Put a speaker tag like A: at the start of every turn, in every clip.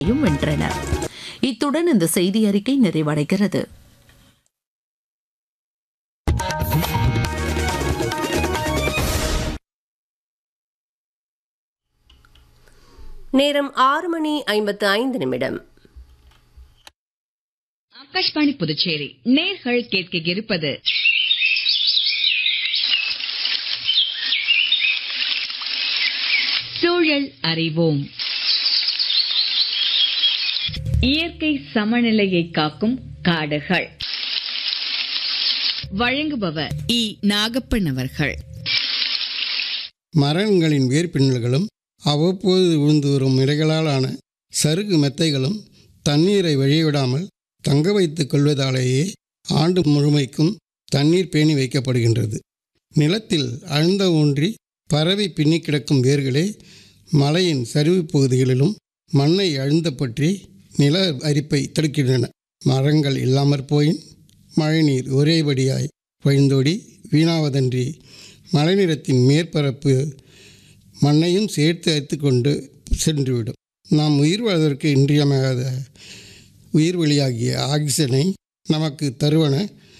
A: யும் வென்றன இத்துடன் இந்த செய்தி அறிக்கை நிறைவடைகிறது
B: நேரம் ஆறு மணி ஐம்பத்து ஐந்து நிமிடம்
C: ஆகாஷ்வாணி புதுச்சேரி நேர்கள் கேட்க இருப்பது சூழல் அறிவோம் இயற்கை சமநிலையை காக்கும் காடுகள் வழங்குபவர் இ நாகப்பன் அவர்கள்
D: மரங்களின் வேர்பின்னல்களும் அவ்வப்போது விழுந்து வரும் இலைகளால் ஆன சருகு மெத்தைகளும் தண்ணீரை வழிவிடாமல் தங்க வைத்துக் கொள்வதாலேயே ஆண்டு முழுமைக்கும் தண்ணீர் பேணி வைக்கப்படுகின்றது நிலத்தில் அழுந்த ஊன்றி பரவி பின்னி கிடக்கும் வேர்களே மலையின் சரிவு பகுதிகளிலும் மண்ணை அழுந்த பற்றி நில அரிப்பை தடுக்கின்றன மரங்கள் இல்லாமற் போயின் மழைநீர் ஒரேபடியாய் வழிந்தோடி வீணாவதன்றி மழைநிலத்தின் மேற்பரப்பு மண்ணையும் சேர்த்து அரித்துக்கொண்டு சென்றுவிடும் நாம் உயிர் வாழ்வதற்கு இன்றியமையாத உயிர் வழியாகிய ஆக்சிஜனை நமக்கு தருவன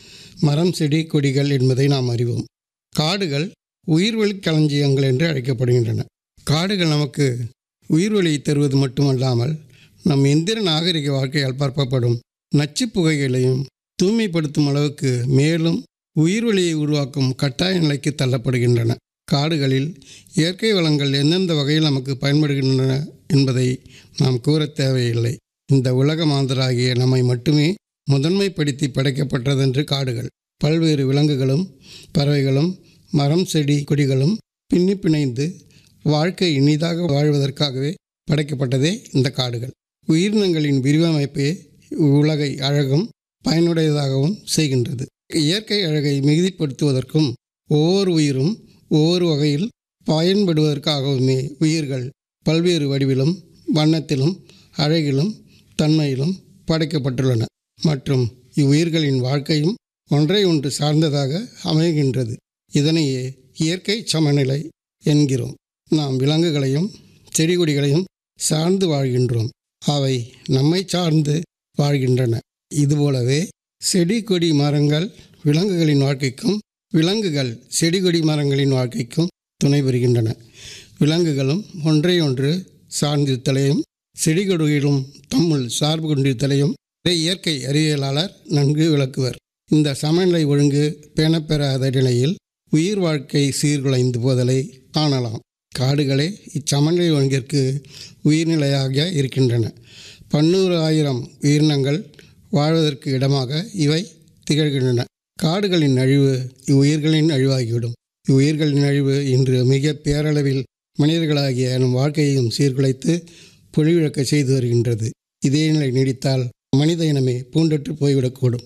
D: மரம் செடி கொடிகள் என்பதை நாம் அறிவோம் காடுகள் உயிர்வழி களஞ்சியங்கள் என்று அழைக்கப்படுகின்றன காடுகள் நமக்கு உயிர்வழியை தருவது மட்டுமல்லாமல் நம் எந்திர நாகரிக வாழ்க்கையால் பரப்பப்படும் நச்சுப் புகைகளையும் தூய்மைப்படுத்தும் அளவுக்கு மேலும் உயிர்வழியை உருவாக்கும் கட்டாய நிலைக்கு தள்ளப்படுகின்றன காடுகளில் இயற்கை வளங்கள் எந்தெந்த வகையில் நமக்கு பயன்படுகின்றன என்பதை நாம் கூறத் தேவையில்லை இந்த உலக மாந்தராகிய நம்மை மட்டுமே முதன்மைப்படுத்தி படைக்கப்பட்டதென்று காடுகள் பல்வேறு விலங்குகளும் பறவைகளும் மரம் செடி கொடிகளும் பின்னி பிணைந்து வாழ்க்கை இனிதாக வாழ்வதற்காகவே படைக்கப்பட்டதே இந்த காடுகள் உயிரினங்களின் விரிவமைப்பே உலகை அழகும் பயனுடையதாகவும் செய்கின்றது இயற்கை அழகை மிகுதிப்படுத்துவதற்கும் ஒவ்வொரு உயிரும் ஒவ்வொரு வகையில் பயன்படுவதற்காகவுமே உயிர்கள் பல்வேறு வடிவிலும் வண்ணத்திலும் அழகிலும் தன்மையிலும் படைக்கப்பட்டுள்ளன மற்றும் இவ்வுயிர்களின் வாழ்க்கையும் ஒன்றை ஒன்று சார்ந்ததாக அமைகின்றது இதனையே இயற்கை சமநிலை என்கிறோம் நாம் விலங்குகளையும் செடி கொடிகளையும் சார்ந்து வாழ்கின்றோம் அவை நம்மை சார்ந்து வாழ்கின்றன இதுபோலவே செடி கொடி மரங்கள் விலங்குகளின் வாழ்க்கைக்கும் விலங்குகள் செடி கொடி மரங்களின் வாழ்க்கைக்கும் துணை புரிகின்றன விலங்குகளும் ஒன்றை ஒன்று சார்ந்திருத்தலையும் செடி கொடிகளும் தம்முள் சார்பு கொண்டிருத்தலையும் இதை இயற்கை அறிவியலாளர் நன்கு விளக்குவர் இந்த சமநிலை ஒழுங்கு பேணப்பெறாத நிலையில் உயிர் வாழ்க்கை சீர்குலைந்து போதலை காணலாம் காடுகளே இச்சமநிலை ஒழுங்கிற்கு உயிர்நிலையாக இருக்கின்றன பன்னூறு ஆயிரம் உயிரினங்கள் வாழ்வதற்கு இடமாக இவை திகழ்கின்றன காடுகளின் அழிவு இவ்வுயிர்களின் அழிவாகிவிடும் இவ்வுயிர்களின் அழிவு இன்று மிக பேரளவில் மனிதர்களாகிய நம் வாழ்க்கையையும் சீர்குலைத்து பொழிவிழக்க செய்து வருகின்றது இதே நிலை நீடித்தால் மனித இனமே பூண்டற்று போய்விடக்கூடும்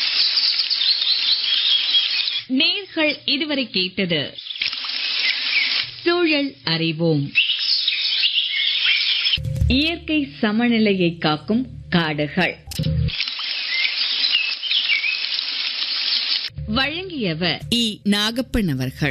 C: நேர்கள் இதுவரை கேட்டது சூழல் அறிவோம் இயற்கை சமநிலையை காக்கும் காடுகள் வழங்கியவர் இ நாகப்பன் அவர்கள்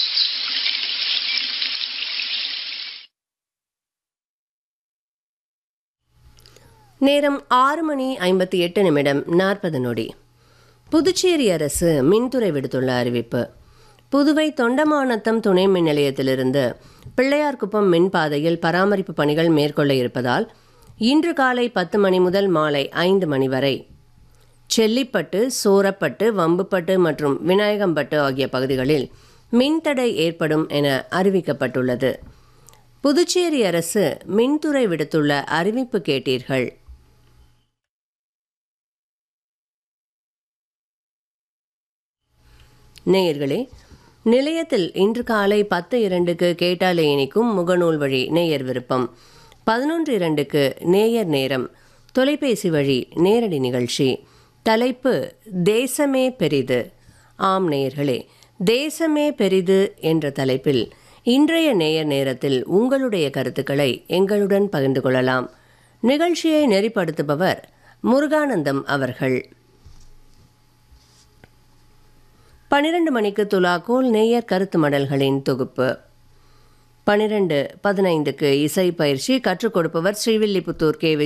B: நேரம் ஆறு மணி ஐம்பத்தி எட்டு நிமிடம் நாற்பது நொடி புதுச்சேரி அரசு மின்துறை விடுத்துள்ள அறிவிப்பு புதுவை தொண்டமானத்தம் துணை மின் நிலையத்திலிருந்து பிள்ளையார்குப்பம் மின்பாதையில் பராமரிப்பு பணிகள் மேற்கொள்ள இருப்பதால் இன்று காலை பத்து மணி முதல் மாலை ஐந்து மணி வரை செல்லிப்பட்டு சோரப்பட்டு வம்புப்பட்டு மற்றும் விநாயகம்பட்டு ஆகிய பகுதிகளில் மின்தடை ஏற்படும் என அறிவிக்கப்பட்டுள்ளது புதுச்சேரி அரசு மின்துறை விடுத்துள்ள அறிவிப்பு கேட்டீர்கள் நேயர்களே நிலையத்தில் இன்று காலை பத்து இரண்டுக்கு கேட்டாலே இனிக்கும் முகநூல் வழி நேயர் விருப்பம் பதினொன்று இரண்டுக்கு நேயர் நேரம் தொலைபேசி வழி நேரடி நிகழ்ச்சி தலைப்பு தேசமே பெரிது ஆம் நேயர்களே தேசமே பெரிது என்ற தலைப்பில் இன்றைய நேயர் நேரத்தில் உங்களுடைய கருத்துக்களை எங்களுடன் பகிர்ந்து கொள்ளலாம் நிகழ்ச்சியை நெறிப்படுத்துபவர் முருகானந்தம் அவர்கள் பனிரெண்டு மணிக்கு துலாக்கோல் நேயர் கருத்து மடல்களின் தொகுப்பு பனிரெண்டு பதினைந்துக்கு இசை பயிற்சி கற்றுக் கொடுப்பவர் ஸ்ரீவில்லிபுத்தூர் கே